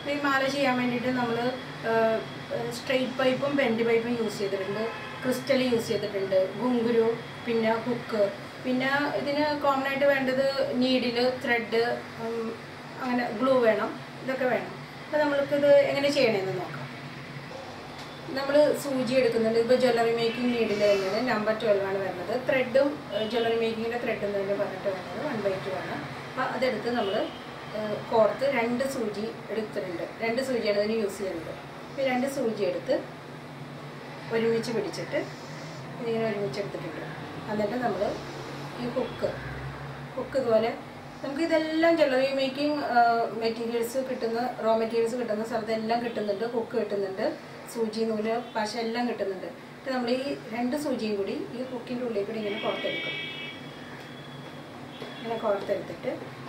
ഈ മാല ചെയ്യാൻ വേണ്ടിയിട്ട് നമ്മൾ സ്ട്രെയിറ്റ് പൈപ്പും ബെൻഡ് പൈപ്പും യൂസ് ചെയ്തിട്ടുണ്ട് ക്രിസ്റ്റൽ യൂസ് ചെയ്തിട്ടുണ്ട് ഗുങ്കുരു പിന്നെ ഹുക്ക് പിന്നെ ഇതിന് കോമൺ ആയിട്ട് വേണ്ടത് നീഡിൽ ത്രെഡ് അങ്ങനെ ഗ്ലൂ വേണം ഇതൊക്കെ വേണം അപ്പോൾ നമ്മൾക്കിത് എങ്ങനെ ചെയ്യണമെന്ന് നോക്കാം നമ്മൾ സൂചി എടുക്കുന്നുണ്ട് ഇപ്പോൾ ജ്വല്ലറി മേക്കിംഗ് നീഡിൽ തന്നെയാണ് നമ്പർ ട്വൽവ് ആണ് വരുന്നത് ത്രെഡും ജ്വല്ലറി മേക്കിങ്ങിൻ്റെ ത്രെഡും തന്നെ പറഞ്ഞിട്ട് വരുന്നത് വൺ ബൈ ടു ആണ് അപ്പോൾ അതെടുത്ത് നമ്മൾ കോർത്ത് രണ്ട് സൂചി എടുത്തിട്ടുണ്ട് രണ്ട് സൂചിയാണ് ഇതിന് യൂസ് ചെയ്യുന്നത് ഈ രണ്ട് സൂചി എടുത്ത് ഒരുമിച്ച് പിടിച്ചിട്ട് ഇതിങ്ങനെ ഒരുമിച്ച് എടുത്തിട്ടുണ്ട് എന്നിട്ട് നമ്മൾ ഈ ഹുക്ക് ഹുക്ക് ഇതുപോലെ നമുക്ക് ഇതെല്ലാം ജ്വല്ലറി മേക്കിംഗ് മെറ്റീരിയൽസ് കിട്ടുന്ന റോ മെറ്റീരിയൽസ് കിട്ടുന്ന സ്ഥലത്ത് എല്ലാം കിട്ടുന്നുണ്ട് ഹുക്ക് കിട്ടുന്നുണ്ട് സൂചി നൂല് പശ എല്ലാം കിട്ടുന്നുണ്ട് എന്നിട്ട് നമ്മൾ ഈ രണ്ട് സൂചിയും കൂടി ഈ ഹുക്കിൻ്റെ ഉള്ളിൽ കൂടി ഇങ്ങനെ പുറത്തെടുക്കും ഇങ്ങനെ കോർത്തെടുത്തിട്ട്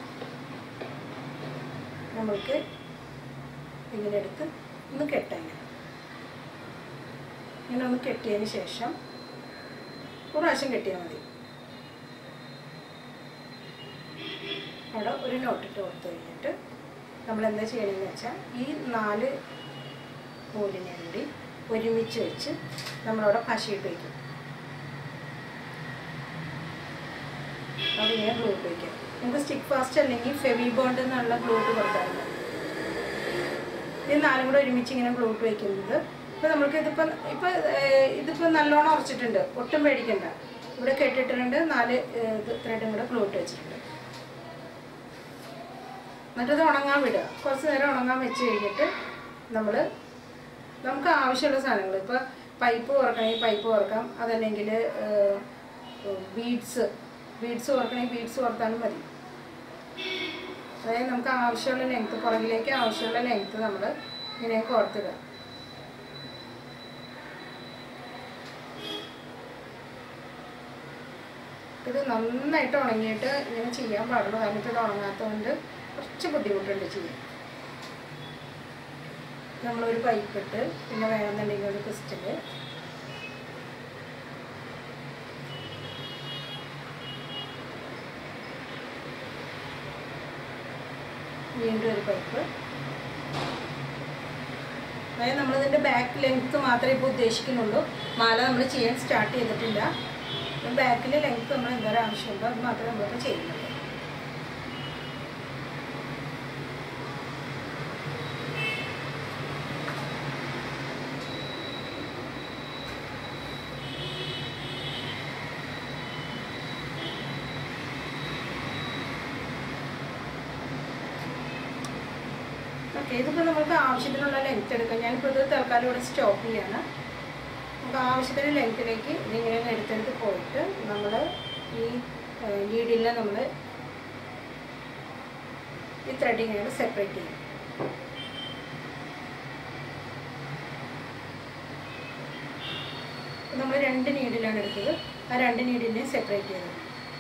നമ്മൾക്ക് ഇങ്ങനെ എടുത്ത് ഒന്ന് കെട്ടാം ഇങ്ങനെ ഇങ്ങനെ ഒന്ന് കെട്ടിയതിന് ശേഷം ഒരു പ്രാവശ്യം കെട്ടിയാൽ മതി അവിടെ ഒരു നോട്ടിട്ട് കൊടുത്തു കഴിഞ്ഞിട്ട് നമ്മൾ എന്താ ചെയ്യണമെന്ന് വെച്ചാൽ ഈ നാല് നൂലിനെ കൂടി ഒരുമിച്ച് വെച്ച് നമ്മളവിടെ പശയിട്ട് വയ്ക്കും അവിടെ ഇങ്ങനെ ഗ്ലൂ ഇട്ട് വയ്ക്കും നമുക്ക് സ്റ്റിക്ക് ഫാസ്റ്റ് അല്ലെങ്കിൽ ഫെവി ബോണ്ട് എന്നുള്ള ഗ്ലൂ ഇട്ട് കൊടുക്കാറുണ്ട് ഇത് നാലും കൂടെ ഒരുമിച്ച് ഇങ്ങനെ ഗ്ലൂ ഇട്ട് വയ്ക്കുന്നത് ഇപ്പോൾ നമുക്ക് ഇതിപ്പോൾ ഇപ്പോൾ ഇതിപ്പോൾ നല്ലോണം ഉറച്ചിട്ടുണ്ട് ഒട്ടും പേടിക്കണ്ട ഇവിടെ കെട്ടിട്ടിട്ടുണ്ട് നാല് ഏഹ്, ഇത് ത്രെഡും കൂടെ ഗ്ലൂ ഇട്ട് വെച്ചിട്ടുണ്ട് എന്നിട്ടത് ഉണങ്ങാൻ വിടുക കുറച്ച് നേരം ഉണങ്ങാൻ വെച്ച് കഴിഞ്ഞിട്ട് നമ്മൾ നമുക്ക് ആവശ്യമുള്ള സാധനങ്ങൾ ഇപ്പോൾ പൈപ്പ് കുറക്കണമെങ്കിൽ പൈപ്പ് കുറക്കാം അതല്ലെങ്കിൽ ബീഡ്സ് ബീഡ്സ് കുറക്കണമെങ്കിൽ ബീഡ്സ് കുറത്താലും മതി അതായത് നമുക്ക് ആവശ്യമുള്ള ലെങ്ത്ത് പുറകിലേക്ക് ആവശ്യമുള്ള ലെങ്ത്ത് നമ്മൾ ഇങ്ങനെ കോർത്തിടുക ഇത് നന്നായിട്ട് ഉണങ്ങിയിട്ട് ഇങ്ങനെ ചെയ്യാൻ പാടുള്ളൂ കാരണം ഇത് ഉണങ്ങാത്തതുകൊണ്ട് കുറച്ച് ബുദ്ധിമുട്ടുണ്ട് ചെയ്യാൻ നമ്മളൊരു പൈപ്പ് ഇട്ട് പിന്നെ വേണമെന്നുണ്ടെങ്കിൽ ഒരു ക്രിസ്റ്റല് വീണ്ടും ഒരു പൈപ്പ് അതായത് നമ്മളിതിൻ്റെ ബാക്ക് ലെങ്ത്ത് മാത്രമേ ഇപ്പോൾ ഉദ്ദേശിക്കുന്നുള്ളൂ മാല നമ്മൾ ചെയ്യാൻ സ്റ്റാർട്ട് ചെയ്തിട്ടില്ല ബാക്കിൽ ലെങ്ത്ത് നമ്മൾ എന്തോരം ആവശ്യമുണ്ടോ അത് മാത്രമേ നമ്മളിപ്പോൾ ചെയ്യുന്നുള്ളൂ ഓക്കെ ഇതിപ്പോൾ നമുക്ക് ആവശ്യത്തിനുള്ള ലെങ്ത് എടുക്കാം ഞാനിപ്പോൾ ഇത് തൽക്കാലം ഇവിടെ സ്റ്റോപ്പ് ചെയ്യാണ് നമുക്ക് ആവശ്യത്തിന് ലെങ്ത്തിലേക്ക് ഇതിങ്ങനെ അങ്ങ് എടുത്തെടുത്ത് പോയിട്ട് നമ്മൾ ഈ ലീഡിനെ നമ്മൾ ഈ ത്രെഡിങ്ങനെ സെപ്പറേറ്റ് ചെയ്യും നമ്മൾ രണ്ട് നീഡിലാണ് എടുത്തത് ആ രണ്ട് നീഡിനെ സെപ്പറേറ്റ് ചെയ്തത്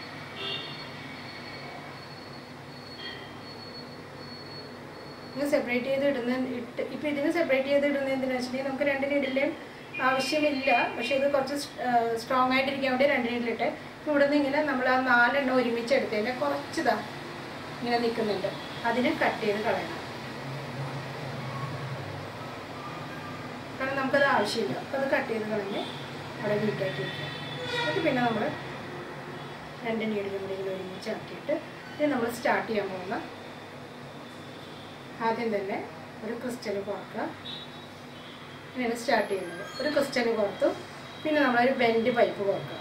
ഇത് സെപ്പറേറ്റ് ചെയ്ത് ഇടുന്ന ഇട്ട് ഇപ്പം ഇതിന് സെപ്പറേറ്റ് ചെയ്ത് ഇടുന്നത് എന്തിനാ വെച്ചിട്ടുണ്ടെങ്കിൽ നമുക്ക് രണ്ട് നീഡിൻ്റെയും ആവശ്യമില്ല പക്ഷേ ഇത് കുറച്ച് സ്ട്രോങ് ആയിട്ടിരിക്കാൻ വേണ്ടി രണ്ട് നീഡിലിട്ട് ഇവിടെ നിന്ന് ഇങ്ങനെ നമ്മൾ ആ നാലെണ്ണം ഒരുമിച്ച് എടുത്തതിൻ്റെ കുറച്ചിതാ ഇങ്ങനെ നിൽക്കുന്നുണ്ട് അതിനെ കട്ട് ചെയ്ത് കളയണം കാരണം നമുക്കത് ആവശ്യമില്ല അപ്പോൾ അത് കട്ട് ചെയ്ത് കളഞ്ഞ് അവിടെ നീറ്റാക്കി വെക്കാം എന്നിട്ട് പിന്നെ നമ്മൾ രണ്ട് നീഡിലും കൂടി ഇങ്ങനെ ഒരുമിച്ച് ആക്കിയിട്ട് ഇത് നമ്മൾ സ്റ്റാർട്ട് ചെയ്യാൻ പോകുന്ന ആദ്യം തന്നെ ഒരു ക്രിസ്റ്റൽ കുറക്കുക ഇങ്ങനെയാണ് സ്റ്റാർട്ട് ചെയ്യുന്നത് ഒരു ക്രിസ്റ്റൽ പുറത്തു പിന്നെ നമ്മളൊരു ബെൻഡ് പൈപ്പ് കുറക്കുക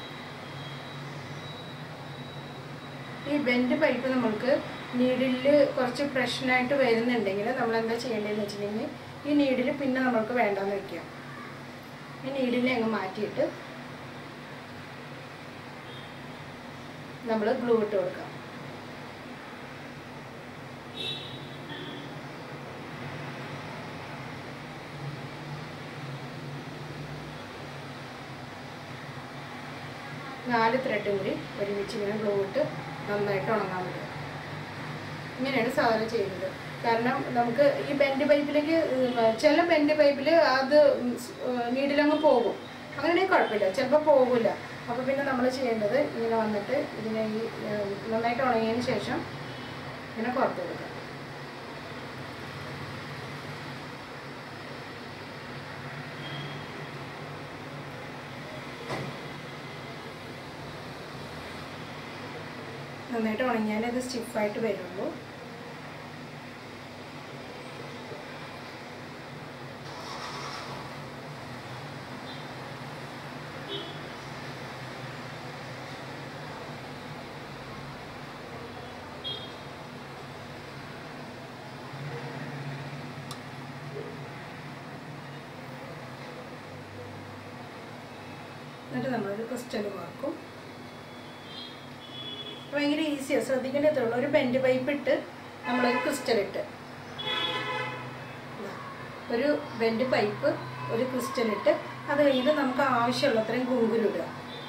ഈ ബെൻഡ് പൈപ്പ് നമ്മൾക്ക് നീഡിൽ കുറച്ച് പ്രശ്നമായിട്ട് വരുന്നുണ്ടെങ്കിൽ നമ്മൾ എന്താ ചെയ്യേണ്ടതെന്ന് വെച്ചിട്ടുണ്ടെങ്കിൽ ഈ നീഡിൽ പിന്നെ നമ്മൾക്ക് വേണ്ടെന്ന് വെക്കുക ഈ നീഡിനെ അങ്ങ് മാറ്റിയിട്ട് നമ്മൾ ഗ്ലൂ ഇട്ട് കൊടുക്കാം നാല് ത്രെഡും കൂടി ഒരുമിച്ച് ഇങ്ങനെ ഗ്ലൂ ഇട്ട് നന്നായിട്ട് ഉണങ്ങാൻ പറ്റും ഇങ്ങനെയാണ് സാധാരണ ചെയ്യുന്നത് കാരണം നമുക്ക് ഈ ബെൻഡ് പൈപ്പിലേക്ക് ഉം, ചില ബെൻഡ് പൈപ്പിൽ അത് നീഡിലങ്ങ് പോകും അങ്ങനെയാണെങ്കിൽ കുഴപ്പമില്ല ചിലപ്പോൾ പോകില്ല അപ്പോൾ പിന്നെ നമ്മൾ ചെയ്യേണ്ടത് ഇങ്ങനെ വന്നിട്ട് ഇതിനെ ഈ ഉം, നന്നായിട്ട് ഉണങ്ങിയതിന് ശേഷം ഇങ്ങനെ പുറത്ത് കൊടുക്കുക നന്നായിട്ട് ഉണങ്ങിയാലേ ഇത് സ്റ്റിഫായിട്ട് വരുള്ളൂ എന്നിട്ട് നമ്മളൊരു ക്രിസ്റ്റൽ വാർക്കും ഭയങ്കര ഈസിയാണ് ശ്രദ്ധിക്കേണ്ടതേ ഉള്ളൂ ഒരു ബെൻഡ് പൈപ്പ് ഇട്ട് നമ്മളൊരു ക്രിസ്റ്റൽ ഇട്ട് ഇതാ. ഒരു ബെൻഡ് പൈപ്പ് ഒരു ക്രിസ്റ്റൽ ഇട്ട് അത് കഴിഞ്ഞിട്ട് നമുക്ക് ആവശ്യമുള്ളത്രയും കുങ്കുരുടുക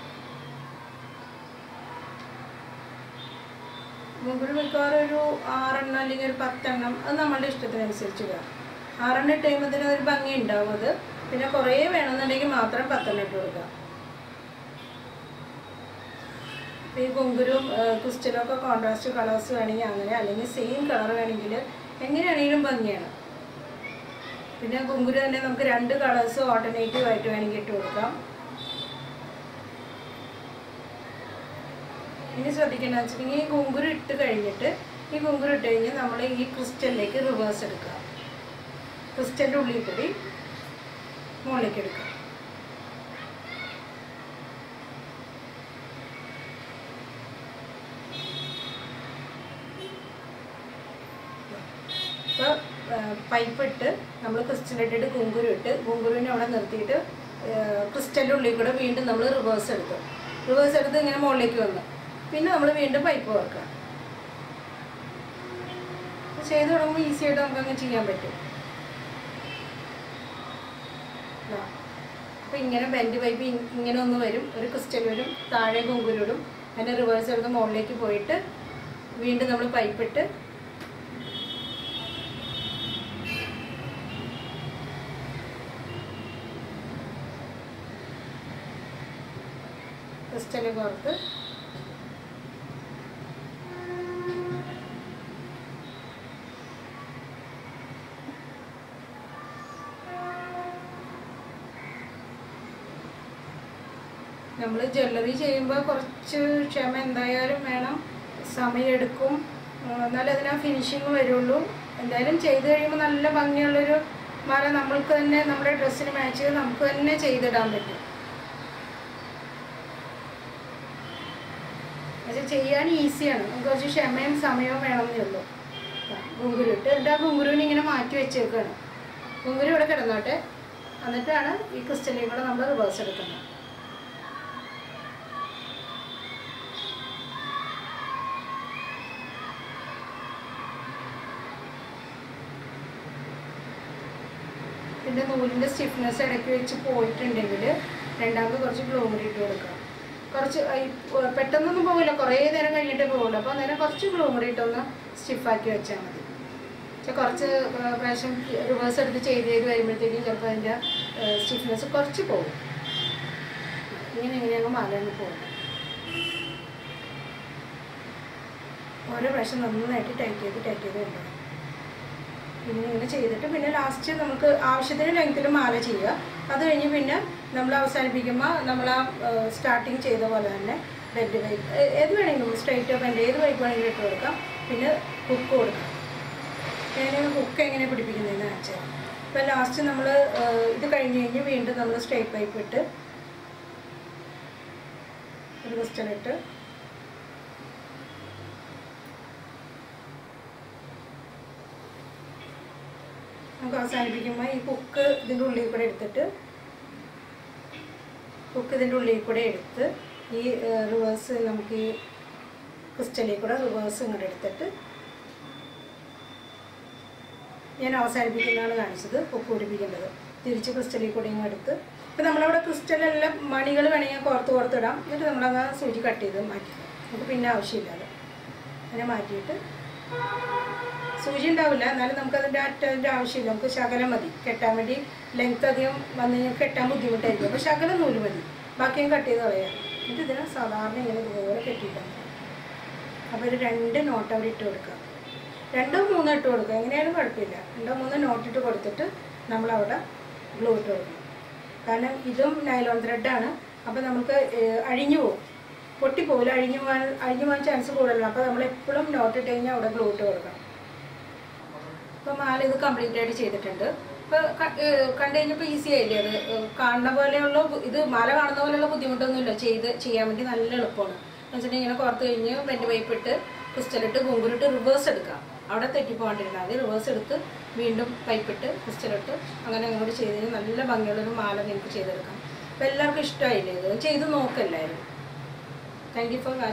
കുങ്കുരു മിക്കവാറും ഒരു ആറെണ്ണം അല്ലെങ്കിൽ ഒരു പത്തെണ്ണം അത് നമ്മളുടെ ഇഷ്ടത്തിനനുസരിച്ച് ഇടുക ആറെണ്ണം ഇട്ട് കഴിയുമ്പോൾ ഇതിന് ഒരു ഭംഗി ഉണ്ടാവും അത് പിന്നെ കുറേ വേണമെന്നുണ്ടെങ്കിൽ മാത്രം പത്തെണ്ണം ഇട്ട് കൊടുക്കുക ഇപ്പം ഈ കുങ്കുരും ക്രിസ്റ്റലും ഒക്കെ കോൺട്രാസ്റ്റ് കളേഴ്സ് വേണമെങ്കിൽ അങ്ങനെ അല്ലെങ്കിൽ സെയിം കളർ വേണമെങ്കിൽ എങ്ങനെയാണെങ്കിലും ഭംഗിയാണ് പിന്നെ കുങ്കുരു തന്നെ നമുക്ക് രണ്ട് കളേഴ്സ് ഓൾട്ടർനേറ്റീവ് ആയിട്ട് വേണമെങ്കിൽ ഇട്ട് കൊടുക്കാം ഇനി ശ്രദ്ധിക്കേണ്ടത് വെച്ചിട്ടുണ്ടെങ്കിൽ ഈ കുങ്കുരു ഇട്ട് കഴിഞ്ഞിട്ട് ഈ കുങ്കുരു ഇട്ട് കഴിഞ്ഞ് നമ്മൾ ഈ ക്രിസ്റ്റലിലേക്ക് റിവേഴ്സ് എടുക്കുക ക്രിസ്റ്റലിൻ്റെ ഉള്ളിൽ കൂടി മുകളിലേക്ക് എടുക്കുക ഇപ്പോൾ പൈപ്പ് ഇട്ട് നമ്മൾ ക്രിസ്റ്റൽ ഇട്ടിട്ട് കുങ്കുരു ഇട്ട് കുങ്കുരുവിനെ അവിടെ നിർത്തിയിട്ട് ക്രിസ്റ്റലിൻ്റെ ഉള്ളിൽ കൂടെ വീണ്ടും നമ്മൾ റിവേഴ്സ് എടുക്കും റിവേഴ്സ് എടുത്ത് ഇങ്ങനെ മുകളിലേക്ക് വന്നു പിന്നെ നമ്മൾ വീണ്ടും പൈപ്പ് വെക്കുക ചെയ്ത് തുടങ്ങുമ്പോൾ ഈസി ആയിട്ട് നമുക്ക് അങ്ങ് ചെയ്യാൻ പറ്റും അപ്പോൾ ഇങ്ങനെ ബെൻഡ് പൈപ്പ് ഇങ്ങനെ ഒന്ന് വരും ഒരു ക്രിസ്റ്റൽ വരും താഴെ കുങ്കുരുടും അതിൻ്റെ റിവേഴ്സ് എടുത്ത് മുകളിലേക്ക് പോയിട്ട് വീണ്ടും നമ്മൾ പൈപ്പിട്ട് ക്രിസ്റ്റൽ പുറത്ത് നമ്മൾ ജ്വല്ലറി ചെയ്യുമ്പോൾ കുറച്ച് ക്ഷമ എന്തായാലും വേണം സമയമെടുക്കും ആ, എന്നാലേ അതിന് ആ ഫിനിഷിങ് വരുള്ളൂ എന്തായാലും ചെയ്ത് കഴിയുമ്പോൾ നല്ല ഭംഗിയുള്ളൊരു മല നമ്മൾക്ക് തന്നെ നമ്മുടെ ഡ്രസ്സിന് മാച്ച് ചെയ്ത് നമുക്ക് തന്നെ ചെയ്തിടാൻ പറ്റും പക്ഷെ ചെയ്യാൻ ഈസിയാണ് നമുക്ക് കുറച്ച് ക്ഷമയും സമയവും വേണമെന്നേ ഉള്ളൂ ഗുങ്കുരു ഇട്ട് എന്നിട്ട് ആ ഗുങ്കുരുവിനെ ഇങ്ങനെ മാറ്റി വെച്ചേക്കാണ് ഗുങ്കുരു ഇവിടെ കിടന്നോട്ടെ എന്നിട്ടാണ് ഈ ക്രിസ്റ്റലിൽ കൂടെ നമ്മൾ റിവേഴ്സ് എടുക്കുന്നത് പിന്നെ നൂലിൻ്റെ സ്റ്റിഫ്നെസ് ഇടയ്ക്ക് വെച്ച് പോയിട്ടുണ്ടെങ്കിൽ രണ്ടാമത് കുറച്ച് ഗ്ലൂ കൂടി ഇട്ട് കൊടുക്കുക കുറച്ച് ഈ പ- പെട്ടെന്നൊന്നും പോകില്ല കുറേ നേരം കഴിഞ്ഞിട്ടേ പോകുള്ളൂ അപ്പോൾ അന്നേരം കുറച്ച് ഗ്ലൂ കൂടി ഇട്ടൊന്ന് സ്റ്റിഫാക്കി വെച്ചാൽ മതി പക്ഷെ കുറച്ച് ഏർ പ്രാവശ്യം റിവേഴ്സ് എടുത്ത് ചെയ്ത് ചെയ്ത് വരുമ്പോഴത്തേക്കും ചിലപ്പോൾ അതിൻ്റെ സ്റ്റിഫ്നെസ് കുറച്ച് പോകും ഇങ്ങനെ ഇങ്ങനെയൊക്കെ മാലങ്ങ് പോകും ഓരോ പ്രാവശ്യം നന്നായിട്ട് ടൈറ്റ് ചെയ്ത് ടൈറ്റ് ചെയ്ത് കൊണ്ടുപോകും പിന്നെ ഇങ്ങനെ ചെയ്തിട്ട് പിന്നെ ലാസ്റ്റ് നമുക്ക് ആവശ്യത്തിന് ലെങ്ത്തിൽ മാല ചെയ്യുക അത് കഴിഞ്ഞ് പിന്നെ നമ്മൾ അവസാനിപ്പിക്കുമ്പോൾ നമ്മൾ ആ സ്റ്റാർട്ടിങ് ചെയ്ത പോലെ തന്നെ ബെഡ് വൈപ്പ് ഏത് വേണമെങ്കിലും സ്ട്രൈറ്റ് ബെൻഡ് ഏത് വൈപ്പ് വേണമെങ്കിലും ഇട്ട് കൊടുക്കാം പിന്നെ ഹുക്ക് കൊടുക്കാം ഞാൻ ഹുക്ക് എങ്ങനെ പിടിപ്പിക്കുന്നതെന്ന് കാണിച്ചത് ഇപ്പോൾ ലാസ്റ്റ് നമ്മൾ ഇത് കഴിഞ്ഞ് കഴിഞ്ഞ് വീണ്ടും നമ്മൾ സ്ട്രൈറ്റ് പൈപ്പ് ഇട്ട് ഒരു ക്രിസ്റ്റൽ ഇട്ട് നമുക്ക് അവസാനിപ്പിക്കുമ്പോൾ ഈ ഹുക്ക് ഇതിൻ്റെ ഉള്ളിൽ കൂടെ എടുത്തിട്ട് ഹുക്ക് ഇതിൻ്റെ ഉള്ളിൽ കൂടെ എടുത്ത് ഈ റിവേഴ്സ് നമുക്ക് ഈ ക്രിസ്റ്റലിൽ കൂടെ റിവേഴ്സ് ഇങ്ങോട്ട് എടുത്തിട്ട് ഞാൻ അവസാനിപ്പിക്കുന്നതാണ് കാണിച്ചത് ഹുക്ക് പിടിപ്പിക്കേണ്ടത് തിരിച്ച് ക്രിസ്റ്റലിൽ കൂടെ ഇങ്ങ് എടുത്ത് ഇപ്പം നമ്മളവിടെ ക്രിസ്റ്റലെല്ലാം മണികൾ വേണമെങ്കിൽ കോർത്ത് കോർത്തിടാം എന്നിട്ട് നമ്മളങ്ങ് സൂചി കട്ട് ചെയ്ത് മാറ്റി നമുക്ക് പിന്നെ ആവശ്യമില്ലാതെ അങ്ങനെ മാറ്റിയിട്ട് സൂചി ഉണ്ടാവില്ല എന്നാലും നമുക്ക് അതിൻ്റെ അറ്റതിൻ്റെ ആവശ്യമില്ല നമുക്ക് ശകലം മതി കെട്ടാൻ വേണ്ടി ലെങ്ത് അധികം വന്നു കഴിഞ്ഞാൽ കെട്ടാൻ ബുദ്ധിമുട്ടായിരിക്കും അപ്പോൾ ശകലം നൂല് മതി ബാക്കിയും കട്ട് ചെയ്ത് കളയാം എന്നിട്ട് ഇതിനെ സാധാരണ ഇങ്ങനെ ഇതുപോലെ കെട്ടിയിട്ടാണ് അപ്പോൾ ഒരു രണ്ട് നോട്ട് അവിടെ ഇട്ട് കൊടുക്കുക രണ്ടോ മൂന്നോ ഇട്ട് കൊടുക്കുക എങ്ങനെയായാലും കുഴപ്പമില്ല രണ്ടോ മൂന്നോ നോട്ട് ഇട്ട് കൊടുത്തിട്ട് നമ്മളവിടെ ഗ്ലൂ ഇട്ട് കൊടുക്കണം കാരണം ഇതും നൈലോൺ ത്രെഡാണ് അപ്പോൾ നമുക്ക് ഏഹ്, അഴിഞ്ഞു പോകും പൊട്ടിപ്പോകില്ല അഴിഞ്ഞു പോകാൻ അഴിഞ്ഞു പോകാൻ ചാൻസ് കൂടുതലാണ് അപ്പോൾ നമ്മൾ എപ്പോഴും നോട്ട് ഇട്ട് കഴിഞ്ഞാൽ അവിടെ ഗ്ലൂ ഇട്ട് കൊടുക്കണം അപ്പോൾ മാല ഇത് കംപ്ലീറ്റ് ആയിട്ട് ചെയ്തിട്ടുണ്ട് ഇപ്പോൾ കണ്ടു കഴിഞ്ഞപ്പോൾ ഈസി ആയില്ലേ അത് ഏഹ് കാണുന്ന പോലെയുള്ള ബു- ഇത് മാല കാണുന്ന പോലെയുള്ള ബുദ്ധിമുട്ടൊന്നുമില്ല ചെയ്ത് ചെയ്യാൻ വേണ്ടി നല്ല എളുപ്പമാണ് എന്ന് വെച്ചിട്ടുണ്ടെങ്കിൽ ഇങ്ങനെ പുറത്ത് കഴിഞ്ഞ് വെന്റ് പൈപ്പിട്ട് ക്രിസ്റ്റലിട്ട് കുങ്കുരിട്ട് റിവേഴ്സ് എടുക്കാം അവിടെ തെറ്റിപ്പോകാണ്ടിരുന്നാൽ മതി റിവേഴ്സ് എടുത്ത് വീണ്ടും പൈപ്പിട്ട് ക്രിസ്റ്റലിട്ട് അങ്ങനെ അങ്ങോട്ട് ചെയ്ത് കഴിഞ്ഞാൽ നല്ല ഭംഗിയുള്ളൊരു മാല നിങ്ങൾക്ക് ചെയ്തെടുക്കാം അപ്പോൾ എല്ലാവർക്കും ഇഷ്ടമായില്ലേ ഇത് ചെയ്ത് നോക്കല്ലായിരുന്നു താങ്ക് യു ഫോർ